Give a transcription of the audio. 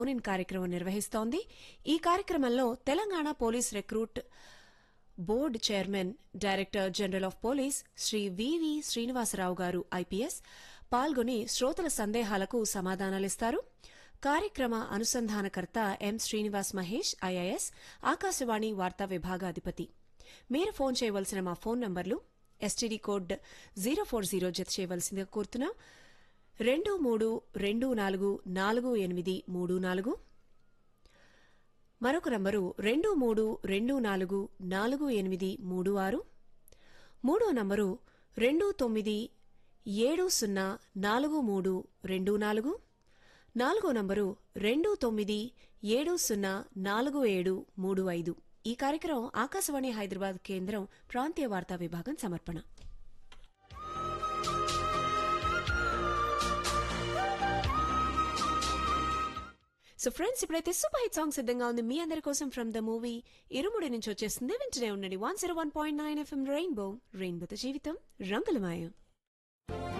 in కార్యక్రమం నిర్వహిస్తోంది ఈ కార్యక్రమంలో Telangana police recruit board chairman director general of police Shri V V Srinivasarao గారు ఐపీఎస్ పాల్గొని శ్రోతల సందేహాలకు సమాధానాలిస్తారు కార్యక్రమ అనుసంధానకర్త ఎం శ్రీనివాస్ మహేష్ ఐఐఎస్ ఆకాశవాణి వార్తా విభాగాధిపతి మీరు ఫోన్ చేయవలసిన మా ఫోన్ నంబర్లు STD code zero four zero జత చేయవలసిందిగా కోరుతున్నాం రెండు మూడు రెండు నాలుగు నాలుగు ఎనిమిది మూడు నాలుగు మరొక నంబరు రెండు మూడు రెండు నాలుగు నాలుగు ఎనిమిది మూడు ఆరు మూడో నంబరు రెండు తొమ్మిది ఏడు సున్నా నాలుగు మూడు రెండు నాలుగు నాలుగో నంబరు రెండు తొమ్మిది ఏడు సున్నా నాలుగు ఏడు మూడు ఐదు ఈ కార్యక్రమం ఆకాశవాణి హైదరాబాద్ కేంద్రం ప్రాంతీయ వార్తా విభాగం సమర్పణ సో ఫ్రెండ్స్ ఇప్పుడైతే సూపర్ హిట్ సాంగ్ సిద్ధంగా ఉంది మీ అందరి కోసం ఫ్రమ్ ద మూవీ ఇరుముడి నుంచి వచ్చేస్తుంది వెంటనే ఉండండి one zero one point nine FM rainbow రెయిన్బోతో జీవితం రంగులమాయం